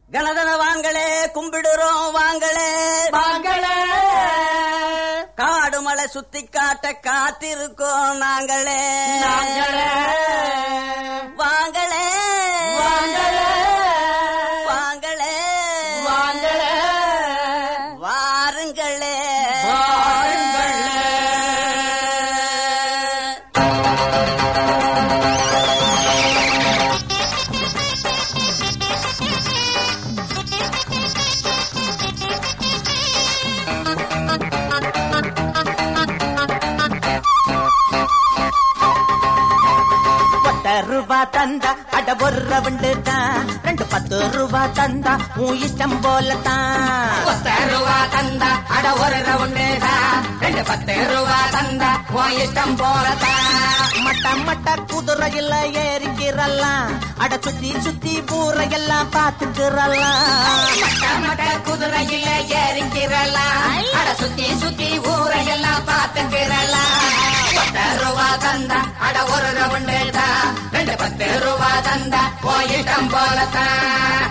கணதன வாங்களே கும்பிடுறோம் வாங்களே வாங்களே காடு மலை சுத்தி காட்ட காத்திருக்கோம் நாங்களே நாங்களே வாங்களே வாங்களே வாங்களே வாங்களே வாருங்களே வாருங்களே. ஒத்த ரூபா தந்தா அட ஒரு ரவுண்டு தான் ரெண்டு பத்து ரூபா தந்தா உன் இஷ்டம் போல தான் பத்து ரூபா தந்தா அட ஒரு ரவுண்டு ரெண்டு பத்து ரூபா தந்தா உன் இஷ்டம் போலதான் மட்ட மட்ட குதிரையில ஏறிக்கிறலாம் அட சுத்தி சுத்தி ஊரையெல்லாம் பாத்துக்கிறலாம் மட்ட மட்ட குதிரையில ஏறிக்கிறலாம் அட சுத்தி சுத்தி ஊரையெல்லாம் பார்த்துக்கிறலாம் பத்து ரூபா தந்தா அட ஒரு ரவுண்டு ரெண்டு பத்து ரூபா தந்தா உன் இஷ்டம் போலதான்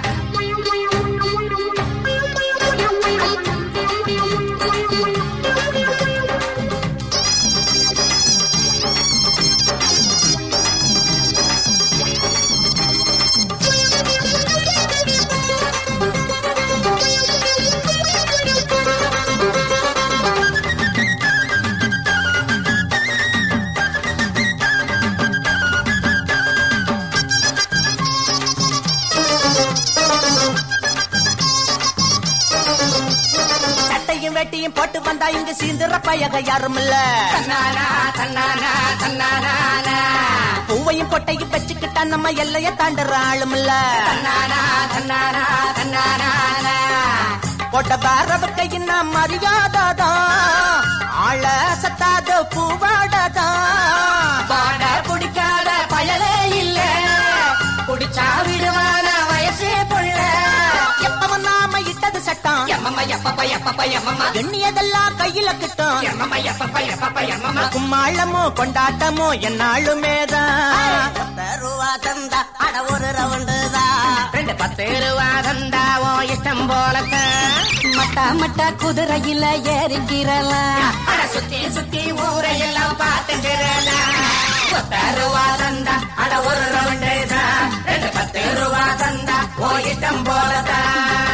சட்டையும் வேட்டியும் போட்டு வந்தா இங்க சீந்துற பயக யாரும் இல்ல தன்னானா தன்னானா தன்னானா பூவையும் பொட்டையும் வச்சுக்கிட்டா நம்ம எல்லைய தாண்டுற ஆளும் இல்ல தன்னானா தன்னானா தன்னானா பொட்ட பாரவுக்கு என்ன மரியாதைதான் ஆள சத்தாத பூவாடதான் பாட குடிக்காத பயலே இல்ல குடிச்சா விடுவான வயசே புள்ள எப்பவன் நாம இட்டது சட்டம் எம்மம்மா எப்பப்ப எப்பப்ப எம்மம்மா எண்ணியதெல்லாம் கையில கிட்டும் எம்மம்மா எப்பப்ப எப்பப்ப எம்மம்மா கும்மாளமோ கொண்டாட்டமோ என்னாலுமேதான் பத்து ரூபா தந்தா அட ஒரு ரவுண்டு தான் ரெண்டு பத்து ரூபா தந்தாவோ இஷ்டம் போலத்தான் மட்ட மட்ட குதிரையில ஏறிக்கிறலாம் அட சுத்தி சுத்தி ஊரையெல்லாம் பார்த்துக்கிறலாம் பத்து ரூபா தந்தா அட ஒரு ரவுண்டு தான் ரெண்டு பத்து ரூபா தந்தா ஓ இஷ்டம் போலத்தான்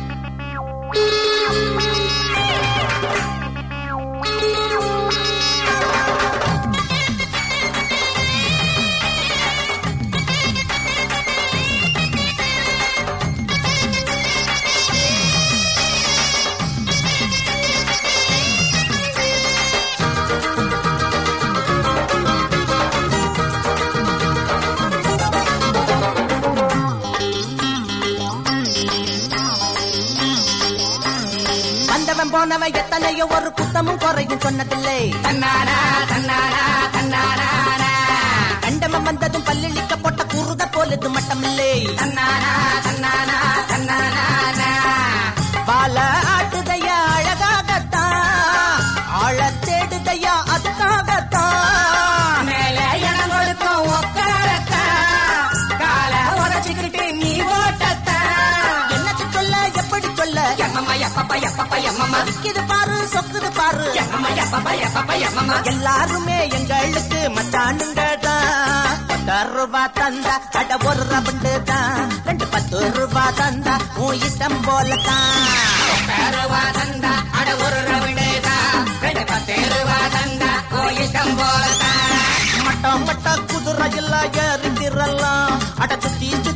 வந்தவன் போனவன் எத்தனையோ ஒரு குத்தமும் குறையும் சொன்னதில்லை தன்னானா தன்னானா தன்னானா கண்டவன் வந்ததும் பல்லிழிக்க போட்ட குருத போலது மட்டமில்லை தன்னானா தன்னானா தன்னானா பால ஆட்டுதையா அழகாகத்தான் ஆழ தேடுதையா அதுக்காகத்தான் மேல இடம் கொடுக்கும் உக்காரத்தான் கால உதச்சுக்கிட்டு நீ ஓட்டத்தான் என்னத்து சொல்ல எப்படி சொல்ல எம்மம்மா எப்பப்பா எப்பப்பா எம்மம்மா இது பாரு சொக்குது பாரு எம்மம்மா எப்பப்பா எப்பப்பா எம்மம்மா எல்லாருமே எங்களுக்கு மச்சானுங்க தான் பத்து ரூபா தந்தா அட ஒரு ரவுண்டு தான் ரெண்டு பத்து ரூபா தந்தா உன் இஷ்டம் போல தான் ரூபா தந்தா அட ஒரு ரவிடுதான் ரெண்டு பத்து ரூபா தந்தா கோயிட்டம் போலதான் மட்ட மட்ட குதிரையில் ஏறிக்கிறலாம் அட சுத்தி சுத்தி